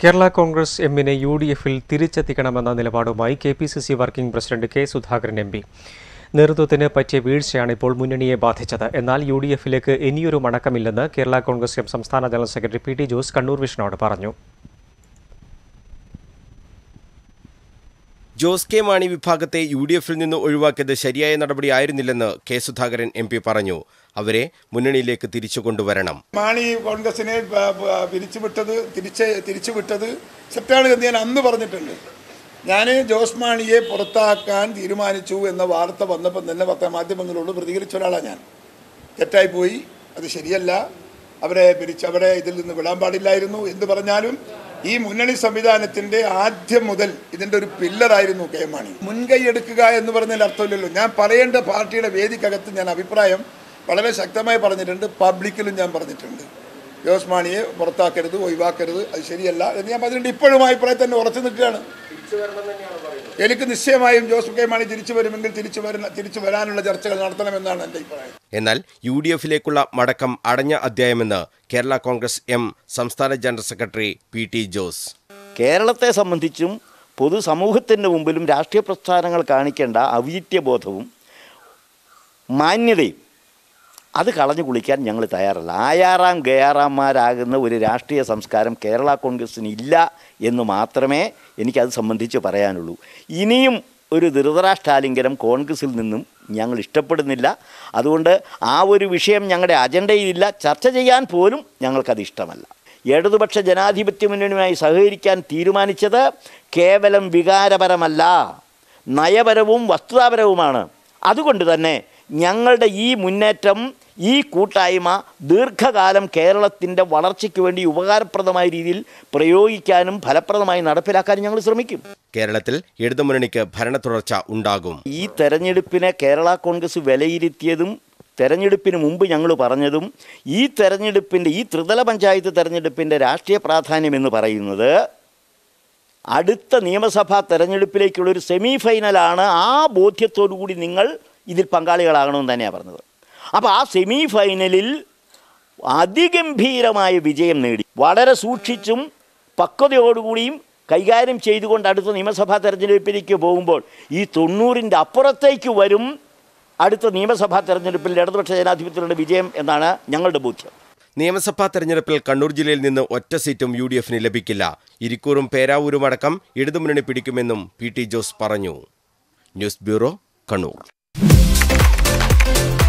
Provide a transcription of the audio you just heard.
കേരള കോൺഗ്രസ് എമ്മിനെ യു ഡി എഫിൽ തിരിച്ചെത്തിക്കണമെന്ന നിലപാടുമായി K P C C working president K Sudhakaran M P നേതൃത്വത്തിന് പറ്റിയ വീഴ്ചയാണ് ഇപ്പോൾ മുന്നണിയെ ബാധിച്ചത് എന്നാൽ യു ഡി എഫിലേക്ക് ഇനിയൊരു മടക്കമില്ലെന്ന് കേരള കോൺഗ്രസ് എം സംസ്ഥാന ജനറൽ സെക്രട്ടറി പി ടി ജോസ് കണ്ണൂർ വിഷനോട് പറഞ്ഞു ജോസ് കെ മാണി വിഭാഗത്തെ യു ഡി എഫിൽ നിന്ന് ഒഴിവാക്കിയത് ശരിയായ നടപടിയായിരുന്നില്ലെന്ന് കെ സുധാകരൻ എം പി പറഞ്ഞു അവരെ മുന്നണിയിലേക്ക് തിരിച്ചു കൊണ്ടുവരണം മാണി കോൺഗ്രസിനെ പ- പ- പിരിച്ചുവിട്ടത് തിരിച്ച് തിരിച്ചുവിട്ടത് തെറ്റാണ് എന്ന് ഞാൻ അന്ന് പറഞ്ഞിട്ടുണ്ട് ഞാൻ ജോസ് മാണിയെ പുറത്താക്കാൻ തീരുമാനിച്ചു എന്ന വാർത്ത വന്നപ്പോൾ തന്നെ പത്രമാധ്യമങ്ങളോട് പ്രതികരിച്ച ഒരാളാണ് ഞാൻ തെറ്റായിപ്പോയി അത് ശരിയല്ല അവരെ പിരിച്ച് അവരെ ഇതിൽ നിന്ന് വിടാൻ പാടില്ലായിരുന്നു എന്ത് പറഞ്ഞാലും ഈ മുന്നണി സംവിധാനത്തിന്റെ ആദ്യം മുതൽ ഇതിന്റെ ഒരു പില്ലറായിരുന്നു കെ എം മാണി മുൻകൈ എടുക്കുക എന്ന് പറഞ്ഞതിൽ അർത്ഥമില്ലല്ലോ ഞാൻ പറയേണ്ട പാർട്ടിയുടെ വേദിക്കകത്ത് ഞാൻ അഭിപ്രായം വളരെ ശക്തമായി പറഞ്ഞിട്ടുണ്ട് പബ്ലിക്കിലും ഞാൻ പറഞ്ഞിട്ടുണ്ട് ജോസ് മാണിയെ പുറത്താക്കരുത് ഒഴിവാക്കരുത് അത് ശരിയല്ല എന്ന് ഞാൻ പറഞ്ഞിട്ടുണ്ട് ഇപ്പോഴും ആ അഭിപ്രായം തന്നെ ഉറച്ചു നിൽക്കുകയാണ് എനിക്ക് നിശ്ചയമായും ജോസ് കെ മാണി തിരിച്ചു വരുമെങ്കിൽ തിരിച്ചു വരുന്ന തിരിച്ചു വരാനുള്ള ചർച്ചകൾ നടത്തണമെന്നാണ് എൻ്റെ അഭിപ്രായം എന്നാൽ യു ഡി എഫിലേക്കുള്ള മടക്കം അടഞ്ഞ അധ്യായമെന്ന് കേരള കോൺഗ്രസ് എം സംസ്ഥാന ജനറൽ സെക്രട്ടറി പി ടി ജോസ് കേരളത്തെ സംബന്ധിച്ചും പൊതുസമൂഹത്തിൻ്റെ മുമ്പിലും രാഷ്ട്രീയ പ്രസ്ഥാനങ്ങൾ കാണിക്കേണ്ട ഔചിത്യബോധവും മാന്യതയും അത് കളഞ്ഞു കുളിക്കാൻ ഞങ്ങൾ തയ്യാറല്ല ആയാറാം ഗയാറാന്മാരാകുന്ന ഒരു രാഷ്ട്രീയ സംസ്കാരം കേരള കോൺഗ്രസ്സിന് ഇല്ല എന്ന് മാത്രമേ എനിക്കത് സംബന്ധിച്ച് പറയാനുള്ളൂ ഇനിയും ഒരു ധൃതരാഷ്ട്രാലിംഗനം കോൺഗ്രസിൽ നിന്നും ഞങ്ങൾ ഇഷ്ടപ്പെടുന്നില്ല അതുകൊണ്ട് ആ ഒരു വിഷയം ഞങ്ങളുടെ അജണ്ടയിലില്ല ചർച്ച ചെയ്യാൻ പോലും ഞങ്ങൾക്കത് ഇഷ്ടമല്ല ഇടതുപക്ഷ ജനാധിപത്യ മുന്നണിയുമായി സഹകരിക്കാൻ തീരുമാനിച്ചത് കേവലം വികാരപരമല്ല നയപരവും വസ്തുതാപരവുമാണ് അതുകൊണ്ട് തന്നെ ഞങ്ങളുടെ ഈ മുന്നേറ്റം ഈ കൂട്ടായ്മ ദീർഘകാലം കേരളത്തിൻ്റെ വളർച്ചയ്ക്ക് വേണ്ടി ഉപകാരപ്രദമായ രീതിയിൽ പ്രയോഗിക്കാനും ഫലപ്രദമായി നടപ്പിലാക്കാനും ഞങ്ങൾ ശ്രമിക്കും കേരളത്തിൽ ഇടതുമുന്നണിക്ക് ഭരണ തുടർച്ച ഉണ്ടാകും ഈ തെരഞ്ഞെടുപ്പിനെ കേരള കോൺഗ്രസ് വിലയിരുത്തിയതും തെരഞ്ഞെടുപ്പിന് മുമ്പ് ഞങ്ങൾ പറഞ്ഞതും ഈ തെരഞ്ഞെടുപ്പിൻ്റെ ഈ ത്രിതല പഞ്ചായത്ത് തെരഞ്ഞെടുപ്പിൻ്റെ രാഷ്ട്രീയ പ്രാധാന്യം എന്ന് പറയുന്നത് അടുത്ത നിയമസഭാ തെരഞ്ഞെടുപ്പിലേക്കുള്ളൊരു സെമി ഫൈനലാണ് ആ ബോധ്യത്തോടു കൂടി നിങ്ങൾ ഇതിൽ പങ്കാളികളാകണമെന്ന് തന്നെയാണ് പറഞ്ഞത് അപ്പോൾ ആ സെമി ഫൈനലിൽ അതിഗംഭീരമായ വിജയം നേടി വളരെ സൂക്ഷിച്ചും പക്വതയോടുകൂടിയും കൈകാര്യം ചെയ്തുകൊണ്ട് അടുത്ത നിയമസഭാ തെരഞ്ഞെടുപ്പിലേക്ക് പോകുമ്പോൾ ഈ തൊണ്ണൂറിൻ്റെ അപ്പുറത്തേക്ക് വരും അടുത്ത നിയമസഭാ തെരഞ്ഞെടുപ്പിൽ ഇടതുപക്ഷ ജനാധിപത്യത്തിലുള്ള വിജയം എന്നാണ് ഞങ്ങളുടെ ബോധ്യം നിയമസഭാ തെരഞ്ഞെടുപ്പിൽ കണ്ണൂർ ജില്ലയിൽ നിന്ന് ഒറ്റ സീറ്റും യു ഡി എഫിന് ലഭിക്കില്ല ഇരിക്കൂറും പേരാവൂരും അടക്കം ഇടതുമുന്നണി പിടിക്കുമെന്നും പി ടി ജോസ് പറഞ്ഞു ന്യൂസ് ബ്യൂറോ കണ്ണൂർ